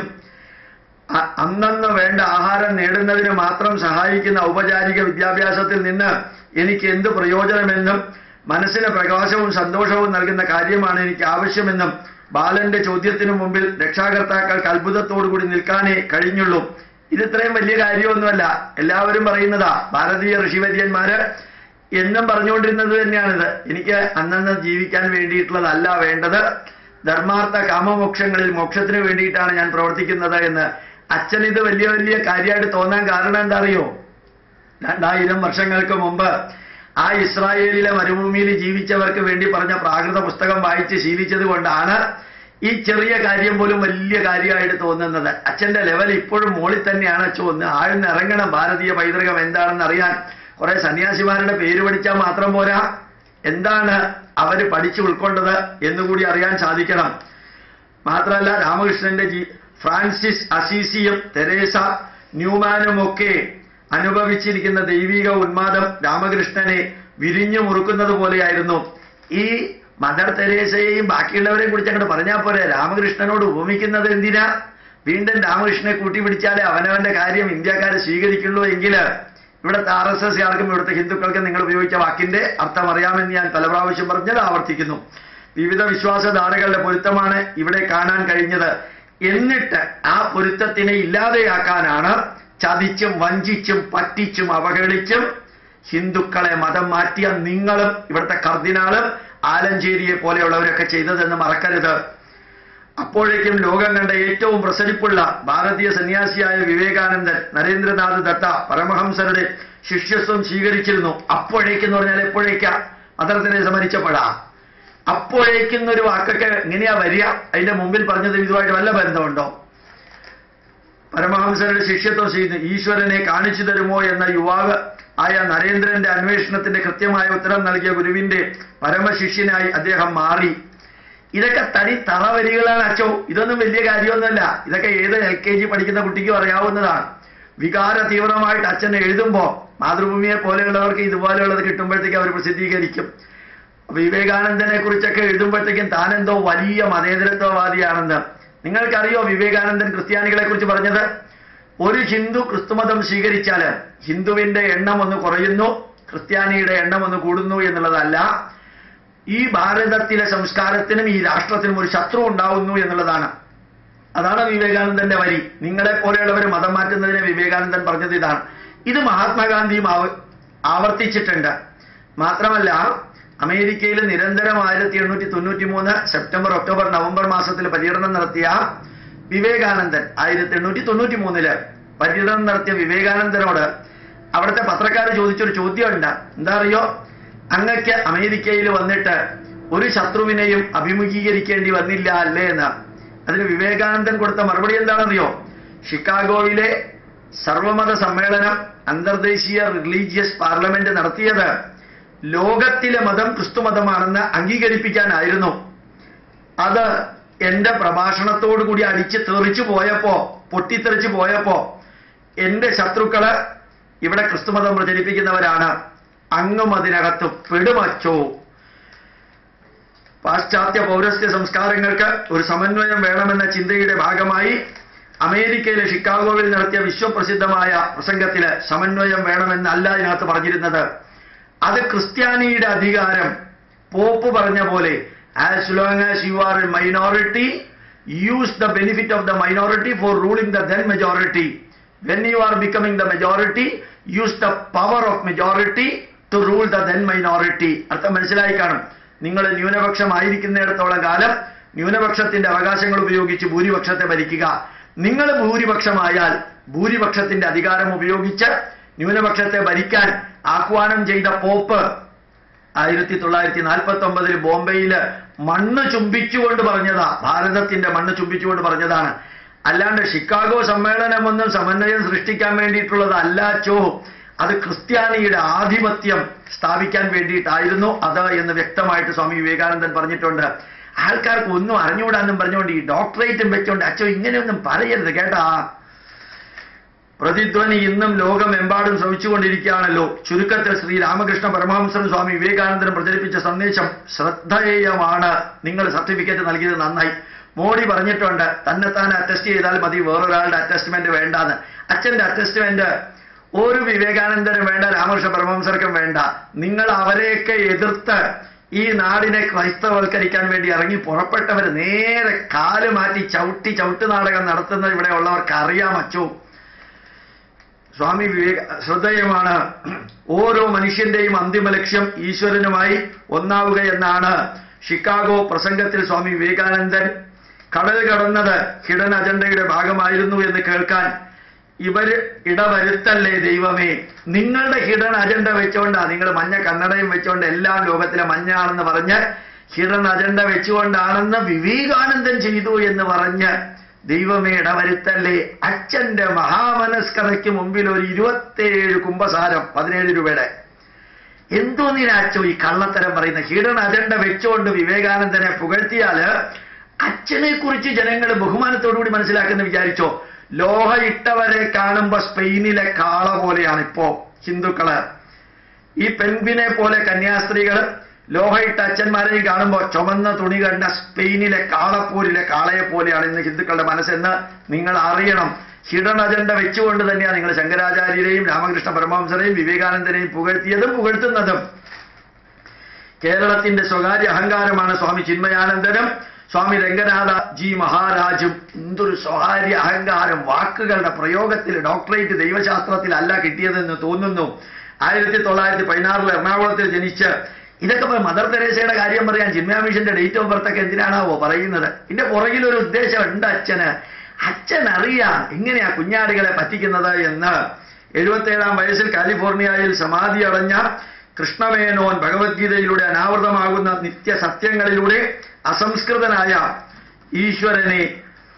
അ- അന്നന്ന് വേണ്ട ആഹാരം നേടുന്നതിന് മാത്രം സഹായിക്കുന്ന ഔപചാരിക വിദ്യാഭ്യാസത്തിൽ നിന്ന് എനിക്ക് എന്ത് പ്രയോജനമെന്നും മനസ്സിന് പ്രകാശവും സന്തോഷവും നൽകുന്ന കാര്യമാണ് എനിക്ക് ആവശ്യമെന്നും ബാലന്റെ ചോദ്യത്തിനു മുമ്പിൽ രക്ഷാകർത്താക്കൾക്ക് അത്ഭുതത്തോടുകൂടി നിൽക്കാനേ കഴിഞ്ഞുള്ളൂ ഇത് ഇത്രയും വലിയ കാര്യമൊന്നുമല്ല എല്ലാവരും പറയുന്നതാ ഭാരതീയ ഋഷിവര്യന്മാര് എന്നും പറഞ്ഞുകൊണ്ടിരുന്നത് തന്നെയാണിത് എനിക്ക് അന്നന്ന് ജീവിക്കാൻ വേണ്ടിയിട്ടുള്ളതല്ല വേണ്ടത് ധർമാർത്ഥ കാമമോക്ഷങ്ങളിൽ മോക്ഷത്തിന് വേണ്ടിയിട്ടാണ് ഞാൻ പ്രവർത്തിക്കുന്നത് എന്ന് അച്ഛൻ ഇത് വലിയ വലിയ കാര്യമായിട്ട് തോന്നാൻ കാരണം എന്താ അറിയോ രണ്ടായിരം വർഷങ്ങൾക്ക് മുമ്പ് ആ ഇസ്രായേലിലെ മരുഭൂമിയിൽ ജീവിച്ചവർക്ക് വേണ്ടി പറഞ്ഞ പ്രാകൃത പുസ്തകം വായിച്ച് ശീലിച്ചത് കൊണ്ടാണ് ഈ ചെറിയ കാര്യം പോലും വലിയ കാര്യമായിട്ട് തോന്നുന്നത് അച്ഛന്റെ ലെവൽ ഇപ്പോഴും മുകളിൽ തന്നെയാണ് അച്ഛൻ ഒന്ന് ആഴ്ന്നിറങ്ങണം ഭാരതീയ പൈതൃകം എന്താണെന്ന് അറിയാൻ കുറെ സന്യാസിമാരുടെ പേര് പഠിച്ചാൽ മാത്രം പോരാ എന്താണ് അവര് പഠിച്ചു ഉൾക്കൊണ്ടത് എന്നുകൂടി അറിയാൻ സാധിക്കണം മാത്രമല്ല രാമകൃഷ്ണന്റെ ജീ ഫ്രാൻസിസ് അസീസിയും തെരേസ ന്യൂമാനും ഒക്കെ അനുഭവിച്ചിരിക്കുന്ന ദൈവിക ഉന്മാദം രാമകൃഷ്ണനെ വിരിഞ്ഞു മുറുക്കുന്നത് പോലെയായിരുന്നു ഈ മദർ തെരേസയെയും ബാക്കിയുള്ളവരെയും കുറിച്ച് അങ്ങോട്ട് പറഞ്ഞാൽ പോരെ രാമകൃഷ്ണനോട് ഉപമിക്കുന്നത് എന്തിനാ വീണ്ടും രാമകൃഷ്ണനെ കൂട്ടിപ്പിടിച്ചാലേ അവനവന്റെ കാര്യം ഇന്ത്യക്കാർ സ്വീകരിക്കുള്ളൂ എങ്കിൽ ഇവിടുത്തെ ആർ എസ് എസ് ആർക്കും ഇവിടുത്തെ ഹിന്ദുക്കൾക്കും നിങ്ങൾ ഉപയോഗിച്ച വാക്കിന്റെ അർത്ഥം അറിയാമെന്ന് ഞാൻ പല പ്രാവശ്യം പറഞ്ഞത് ആവർത്തിക്കുന്നു വിവിധ വിശ്വാസധാരകളുടെ പൊരുത്തമാണ് ഇവിടെ കാണാൻ കഴിഞ്ഞത് എന്നിട്ട് ആ പൊരുത്തത്തിനെ ഇല്ലാതെയാക്കാനാണ് ചതിച്ചും വഞ്ചിച്ചും പറ്റിച്ചും അവഹേളിച്ചും ഹിന്ദുക്കളെ മതം മാറ്റിയ നിങ്ങളും ഇവിടുത്തെ കർദിനാളും ആലഞ്ചേരിയെ പോലെയുള്ളവരൊക്കെ ചെയ്തതെന്ന് മറക്കരുത് അപ്പോഴേക്കും ലോകം കണ്ട ഏറ്റവും പ്രസരിപ്പുള്ള ഭാരതീയ സന്യാസിയായ വിവേകാനന്ദൻ നരേന്ദ്രനാഥ് ദത്ത പരമഹംസരുടെ ശിഷ്യത്വം സ്വീകരിച്ചിരുന്നു അപ്പോഴേക്കെന്ന് പറഞ്ഞാൽ എപ്പോഴേക്കാ മദർ തെരേസ മരിച്ചപ്പോഴാ അപ്പോഴേക്കുന്നൊരു വാക്കൊക്കെ എങ്ങനെയാ വരിക അതിന്റെ മുമ്പിൽ പറഞ്ഞത് ഇതുമായിട്ട് വല്ല ബന്ധമുണ്ടോ പരമഹംസരുടെ ശിഷ്യത്വം ചെയ്യുന്നു ഈശ്വരനെ കാണിച്ചു തരുമോ എന്ന യുവാവ് ആയ നരേന്ദ്രന്റെ അന്വേഷണത്തിന്റെ കൃത്യമായ ഉത്തരം നൽകിയ ഗുരുവിന്റെ പരമശിഷ്യനായി അദ്ദേഹം മാറി ഇതൊക്കെ തനി തറവരികളാണ് അച്ചോ ഇതൊന്നും വലിയ കാര്യമൊന്നുമല്ല ഇതൊക്കെ ഏത് എൽ കെ ജി പഠിക്കുന്ന കുട്ടിക്കും അറിയാവുന്നതാണ് വികാര തീവ്രമായിട്ട് അച്ഛൻ എഴുതുമ്പോൾ മാതൃഭൂമിയെ പോലെയുള്ളവർക്ക് ഇതുപോലെയുള്ളത് കിട്ടുമ്പോഴത്തേക്ക് അവർ പ്രസിദ്ധീകരിക്കും വിവേകാനന്ദനെ കുറിച്ചൊക്കെ എഴുതുമ്പോഴത്തേക്കും താനെന്തോ വലിയ മതേതരത്വവാദിയാണെന്ന് നിങ്ങൾക്കറിയോ വിവേകാനന്ദൻ ക്രിസ്ത്യാനികളെ കുറിച്ച് പറഞ്ഞത് ഒരു ഹിന്ദു ക്രിസ്തുമതം സ്വീകരിച്ചാൽ ഹിന്ദുവിന്റെ എണ്ണം ഒന്ന് കുറയുന്നു ക്രിസ്ത്യാനിയുടെ എണ്ണം ഒന്ന് കൂടുന്നു എന്നുള്ളതല്ല ഈ ഭാരതത്തിലെ സംസ്കാരത്തിനും ഈ രാഷ്ട്രത്തിനും ഒരു ശത്രു ഉണ്ടാവുന്നു എന്നുള്ളതാണ് അതാണ് വിവേകാനന്ദന്റെ വരി നിങ്ങളെ പോലെയുള്ളവർ മതം മാറ്റുന്നതിനെ വിവേകാനന്ദൻ പറഞ്ഞത് ഇതാണ് ഇത് മഹാത്മാഗാന്ധിയും ആവ ആവർത്തിച്ചിട്ടുണ്ട് മാത്രമല്ല അമേരിക്കയിൽ നിരന്തരം ആയിരത്തി എണ്ണൂറ്റി തൊണ്ണൂറ്റി മൂന്ന് സെപ്റ്റംബർ ഒക്ടോബർ നവംബർ മാസത്തിൽ പര്യടനം നടത്തിയ വിവേകാനന്ദൻ ആയിരത്തി എണ്ണൂറ്റി തൊണ്ണൂറ്റി മൂന്നില് പര്യടനം നടത്തിയ വിവേകാനന്ദനോട് അവിടുത്തെ പത്രക്കാർ ചോദിച്ചൊരു ചോദ്യമുണ്ട് എന്താ അറിയോ അങ്ങക്ക് അമേരിക്കയിൽ വന്നിട്ട് ഒരു ശത്രുവിനെയും അഭിമുഖീകരിക്കേണ്ടി വന്നില്ല അല്ലേ എന്ന് അതിന് വിവേകാനന്ദൻ കൊടുത്ത മറുപടി എന്താണെന്നറിയോ ഷിക്കാഗോയിലെ സർവമത സമ്മേളനം അന്തർദേശീയ റിലീജിയസ് പാർലമെന്റ് നടത്തിയത് ലോകത്തിലെ മതം ക്രിസ്തുമതമാണെന്ന് അംഗീകരിപ്പിക്കാനായിരുന്നു അത് എന്റെ പ്രഭാഷണത്തോടു കൂടി അടിച്ച് തെറിച്ചു പോയപ്പോ പൊട്ടിത്തെറിച്ചു പോയപ്പോ എന്റെ ശത്രുക്കള് ഇവിടെ ക്രിസ്തുമതം പ്രചരിപ്പിക്കുന്നവരാണ് അങ്ങും അതിനകത്ത് പെടുമച്ചോ പാശ്ചാത്യ പൗരസ്ത്യ സംസ്കാരങ്ങൾക്ക് ഒരു സമന്വയം വേണമെന്ന ചിന്തയുടെ ഭാഗമായി അമേരിക്കയിലെ ഷിക്കാഗോവിൽ നടത്തിയ വിശ്വപ്രസിദ്ധമായ പ്രസംഗത്തില് സമന്വയം വേണമെന്നല്ല ഇതിനകത്ത് പറഞ്ഞിരുന്നത് അത് ക്രിസ്ത്യാനിയുടെ അധികാരം പോപ്പ് പറഞ്ഞ പോലെ as long as you are a minority use the benefit of the minority for ruling the then majority when you are becoming the majority use the power of majority to rule the then minority അർത്ഥം മനസ്സിലായി കാണും നിങ്ങൾ ന്യൂനപക്ഷമായിരിക്കുന്നിടത്തോളം കാലം ന്യൂനപക്ഷത്തിന്റെ അവകാശങ്ങൾ ഉപയോഗിച്ച് ഭൂരിപക്ഷത്തെ ഭരിക്കുക നിങ്ങൾ ഭൂരിപക്ഷമായാൽ ഭൂരിപക്ഷത്തിന്റെ അധികാരം ഉപയോഗിച്ച് ന്യൂനപക്ഷത്തെ ഭരിക്കാൻ ആഹ്വാനം ചെയ്ത പോപ്പ് ആയിരത്തി തൊള്ളായിരത്തി നാൽപ്പത്തി ഒമ്പതിൽ ബോംബെയില് മണ്ണ് ചുംബിച്ചുകൊണ്ട് പറഞ്ഞതാ ഭാരതത്തിന്റെ മണ്ണ് ചുംബിച്ചുകൊണ്ട് പറഞ്ഞതാണ് അല്ലാണ്ട് ഷിക്കാഗോ സമ്മേളനമൊന്നും സമന്വയം സൃഷ്ടിക്കാൻ വേണ്ടിയിട്ടുള്ളത് ചോ അത് ക്രിസ്ത്യാനിയുടെ ആധിപത്യം സ്ഥാപിക്കാൻ വേണ്ടിയിട്ടായിരുന്നു അത് എന്ന് വ്യക്തമായിട്ട് സ്വാമി വിവേകാനന്ദൻ പറഞ്ഞിട്ടുണ്ട് ആൾക്കാർക്ക് ഒന്നും അറിഞ്ഞുകൂടാന്നും പറഞ്ഞുകൊണ്ട് ഈ ഡോക്ടറേറ്റും വെച്ചുകൊണ്ട് അച്ഛൻ ഇങ്ങനെയൊന്നും പറയരുത് കേട്ടാ പ്രതിധ്വനി ഇന്നും ലോകമെമ്പാടും ശ്രമിച്ചുകൊണ്ടിരിക്കുകയാണല്ലോ ചുരുക്കത്തിൽ ശ്രീ രാമകൃഷ്ണ പരമഹംസൻ സ്വാമി വിവേകാനന്ദനും പ്രചരിപ്പിച്ച സന്ദേശം ശ്രദ്ധേയമാണ് നിങ്ങൾ സർട്ടിഫിക്കറ്റ് നൽകിയത് നന്നായി മോഡി പറഞ്ഞിട്ടുണ്ട് തന്നെത്താൻ അറ്റസ്റ്റ് ചെയ്താൽ മതി വേറൊരാളുടെ അറ്റസ്റ്റ്മെന്റ് വേണ്ടാന്ന് അച്ഛന്റെ അറ്റസ്റ്റ്മെന്റ് ഒരു വിവേകാനന്ദനും വേണ്ട രാമകൃഷ്ണ പരമഹംസർക്കും വേണ്ട നിങ്ങൾ അവരെയൊക്കെ എതിർത്ത് ഈ നാടിനെ ക്രൈസ്തവൽക്കരിക്കാൻ വേണ്ടി ഇറങ്ങി പുറപ്പെട്ടവർ നേരെ കാല് മാറ്റി ചവിട്ടി ചവിട്ട് നാടകം നടത്തുന്ന ഇവിടെ ഉള്ളവർക്ക് അറിയാം അച്ചു സ്വാമി വിവേക ശ്രദ്ധേയമാണ് ഓരോ മനുഷ്യന്റെയും അന്തിമ ലക്ഷ്യം ഈശ്വരനുമായി ഒന്നാവുക എന്നാണ് ഷിക്കാഗോ പ്രസംഗത്തിൽ സ്വാമി വിവേകാനന്ദൻ കടൽ കടന്നത് ഹിഡൻ അജണ്ടയുടെ ഭാഗമായിരുന്നു എന്ന് കേൾക്കാൻ ഇവര് ഇടവരുത്തല്ലേ ദൈവമേ നിങ്ങളുടെ ഹിഡൻ അജണ്ട വെച്ചുകൊണ്ടാ നിങ്ങൾ മഞ്ഞ കന്നഡയും വെച്ചുകൊണ്ട് എല്ലാം ലോകത്തിലെ മഞ്ഞാണെന്ന് പറഞ്ഞ് ഹിഡൻ അജണ്ട വെച്ചുകൊണ്ടാണെന്ന് വിവേകാനന്ദൻ ചെയ്തു എന്ന് പറഞ്ഞ് ദൈവമേ ഇടവരുത്തല്ലേ അച്ഛന്റെ മഹാമനസ്കതയ്ക്ക് മുമ്പിൽ ഒരു ഇരുപത്തേഴ് കുംഭസാരം പതിനേഴ് രൂപയുടെ എന്തോന്നിനാ അച്ഛോ ഈ കള്ളത്തരം പറയുന്ന ഹിഡൻ അജണ്ട വെച്ചുകൊണ്ട് വിവേകാനന്ദനെ പുകഴ്ത്തിയാല് അച്ഛനെ കുറിച്ച് ജനങ്ങൾ ബഹുമാനത്തോടുകൂടി മനസ്സിലാക്കുന്ന വിചാരിച്ചോ ലോഹ ഇട്ടവരെ കാണുമ്പോ സ്പെയിനിലെ കാള പോലെയാണ് ഇപ്പോ ഹിന്ദുക്കള് ഈ പെൺപിനെ പോലെ കന്യാസ്ത്രീകൾ ലോഹയിട്ട അച്ഛന്മാരെയും കാണുമ്പോൾ ചുമന്ന തുണി കണ്ട സ്പെയിനിലെ കാളപ്പൂരിലെ കാളയെ പോലെയാണ് ഇന്ന് ഹിന്ദുക്കളുടെ മനസ്സെന്ന് നിങ്ങൾ അറിയണം ഹിഡൻ അജണ്ട വെച്ചുകൊണ്ട് തന്നെയാണ് നിങ്ങൾ ശങ്കരാചാര്യരെയും രാമകൃഷ്ണ പരമഹംസരെയും വിവേകാനന്ദനെയും പുകഴ്ത്തിയതും പുകഴ്ത്തുന്നതും കേരളത്തിന്റെ സ്വകാര്യ അഹങ്കാരമാണ് സ്വാമി ചിന്മയാനന്ദനും സ്വാമി രംഗനാഥ ജി മഹാരാജും എന്തൊരു സ്വകാര്യ അഹങ്കാരം വാക്കുകളുടെ പ്രയോഗത്തിൽ ഡോക്ടറേറ്റ് ദൈവശാസ്ത്രത്തിൽ അല്ല കിട്ടിയതെന്ന് തോന്നുന്നു ആയിരത്തി തൊള്ളായിരത്തി പതിനാറിൽ എറണാകുളത്തിൽ ജനിച്ച് ഇതൊക്കെ ഇപ്പൊ മദർ തെരേസയുടെ കാര്യം പറയാൻ ചിന്മയ മിഷന്റെ ഡേറ്റ് ഓഫ് ബർത്ത് ഒക്കെ എന്തിനാണാവോ പറയുന്നത് ഇതിന്റെ പുറകിൽ ഒരു ഉദ്ദേശം ഉണ്ട് അച്ഛന് അച്ഛൻ അറിയാം എങ്ങനെയാ കുഞ്ഞാടുകളെ പറ്റിക്കുന്നത് എന്ന് എഴുപത്തേഴാം വയസ്സിൽ കാലിഫോർണിയയിൽ സമാധി അടഞ്ഞ കൃഷ്ണമേനോൻ ഭഗവത്ഗീതയിലൂടെ അനാവൃതമാകുന്ന നിത്യസത്യങ്ങളിലൂടെ അസംസ്കൃതനായ ഈശ്വരനെ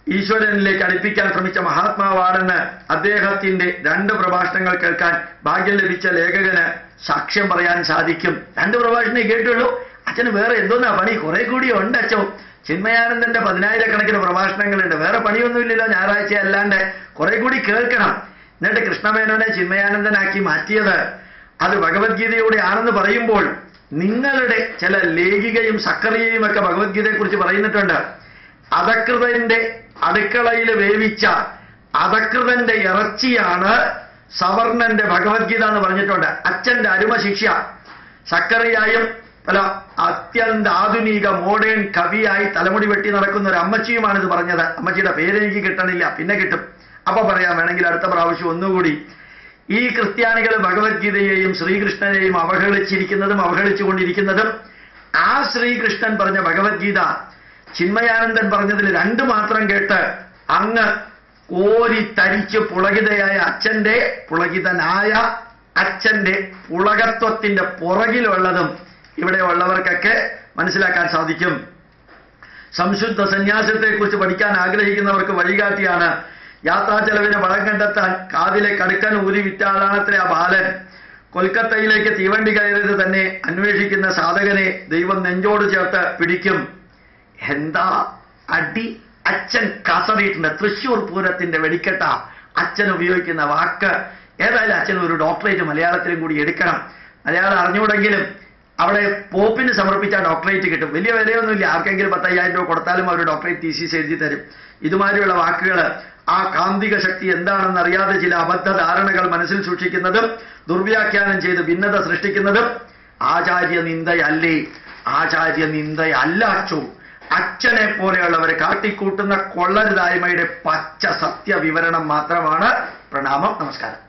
ഈശ്വരനിലേക്ക് അടുപ്പിക്കാൻ ശ്രമിച്ച മഹാത്മാവാണെന്ന് അദ്ദേഹത്തിന്റെ രണ്ട് പ്രഭാഷണങ്ങൾ കേൾക്കാൻ ഭാഗ്യം ലഭിച്ച ലേഖകന് സാക്ഷ്യം പറയാൻ സാധിക്കും രണ്ട് പ്രഭാഷണേ കേട്ടുള്ളൂ അച്ഛന് വേറെ എന്തോന്നാ പണി കുറെ കൂടി ഉണ്ട് അച്ഛോ ചിന്മയാനന്ദന്റെ പതിനായിരക്കണക്കിന് പ്രഭാഷണങ്ങളുണ്ട് വേറെ പണിയൊന്നുമില്ലല്ലോ ഞായറാഴ്ച അല്ലാണ്ട് കുറെ കൂടി കേൾക്കണം എന്നിട്ട് കൃഷ്ണമേനോനെ ചിന്മയാനന്ദനാക്കി മാറ്റിയത് അത് ഭഗവത്ഗീതയുടെ ആണെന്ന് പറയുമ്പോൾ നിങ്ങളുടെ ചില ലേഖികയും സക്കറിയയും ഒക്കെ ഭഗവത്ഗീതയെ കുറിച്ച് പറയുന്നിട്ടുണ്ട് അധകൃതന്റെ അടുക്കളയിൽ വേവിച്ച അധകൃതന്റെ ഇറച്ചിയാണ് സവർണന്റെ ഭഗവത്ഗീത എന്ന് പറഞ്ഞിട്ടുണ്ട് അച്ഛന്റെ അരുമ ശിക്ഷ സക്കറിയായും പല അത്യന്ത ആധുനിക മോഡേൺ കവിയായി തലമുടി വെട്ടി നടക്കുന്ന ഒരു അമ്മച്ചിയുമാണ് ഇത് പറഞ്ഞത് അമ്മച്ചിയുടെ പേര് എനിക്ക് കിട്ടണില്ല പിന്നെ കിട്ടും അപ്പൊ പറയാം വേണമെങ്കിൽ അടുത്ത പ്രാവശ്യം ഒന്നുകൂടി ഈ ക്രിസ്ത്യാനികൾ ഭഗവത്ഗീതയെയും ശ്രീകൃഷ്ണനെയും അവഹേളിച്ചിരിക്കുന്നതും അവഹേളിച്ചുകൊണ്ടിരിക്കുന്നതും ആ ശ്രീകൃഷ്ണൻ പറഞ്ഞ ഭഗവത്ഗീത ചിന്മയാനന്ദൻ പറഞ്ഞതിൽ രണ്ട് മാത്രം കേട്ട് അങ്ങ് കോരി തരിച്ച് പുളകിതയായ അച്ഛന്റെ പുളകിതനായ അച്ഛന്റെ പുളകത്വത്തിന്റെ പുറകിലുള്ളതും ഇവിടെ ഉള്ളവർക്കൊക്കെ മനസ്സിലാക്കാൻ സാധിക്കും സംശുദ്ധ സന്യാസത്തെക്കുറിച്ച് പഠിക്കാൻ ആഗ്രഹിക്കുന്നവർക്ക് വഴികാട്ടിയാണ് യാത്രാ ചെലവിന് പണം കണ്ടെത്താൻ കാതിലെ കടുക്കൻ ഊരി വിറ്റാളാണത്രേ ആ ബാലൻ കൊൽക്കത്തയിലേക്ക് തീവണ്ടി കയറിയത് തന്നെ അന്വേഷിക്കുന്ന സാധകനെ ദൈവം നെഞ്ചോട് ചേർത്ത് പിടിക്കും എന്താ അടി അച്ഛൻ കസറിയിട്ടുണ്ട് തൃശ്ശൂർ പൂരത്തിന്റെ വെടിക്കെട്ട അച്ഛൻ ഉപയോഗിക്കുന്ന വാക്ക് ഏതായാലും അച്ഛൻ ഒരു ഡോക്ടറേറ്റ് മലയാളത്തിലും കൂടി എടുക്കണം മലയാളം അറിഞ്ഞുകൂടെങ്കിലും അവിടെ പോപ്പിന് സമർപ്പിച്ച ഡോക്ടറേറ്റ് കിട്ടും വലിയ വിലയൊന്നുമില്ല ആർക്കെങ്കിലും പത്തയ്യായിരം രൂപ കൊടുത്താലും അവർ ഡോക്ടറേറ്റ് തീസീസ് എഴുതി തരും ഇതുമാതിരിയുള്ള വാക്കുകൾ ആ കാന്തിക ശക്തി എന്താണെന്ന് അറിയാതെ ചില അബദ്ധ ധാരണകൾ മനസ്സിൽ സൂക്ഷിക്കുന്നതും ദുർവ്യാഖ്യാനം ചെയ്ത് ഭിന്നത സൃഷ്ടിക്കുന്നതും ആചാര്യ നിന്ദയല്ലേ ആചാര്യ നിന്ദയല്ലാച്ചു അച്ഛനെ പോലെയുള്ളവരെ കാട്ടിക്കൂട്ടുന്ന കൊള്ളരുതായ്മയുടെ പച്ച സത്യ വിവരണം മാത്രമാണ് പ്രണാമം നമസ്കാരം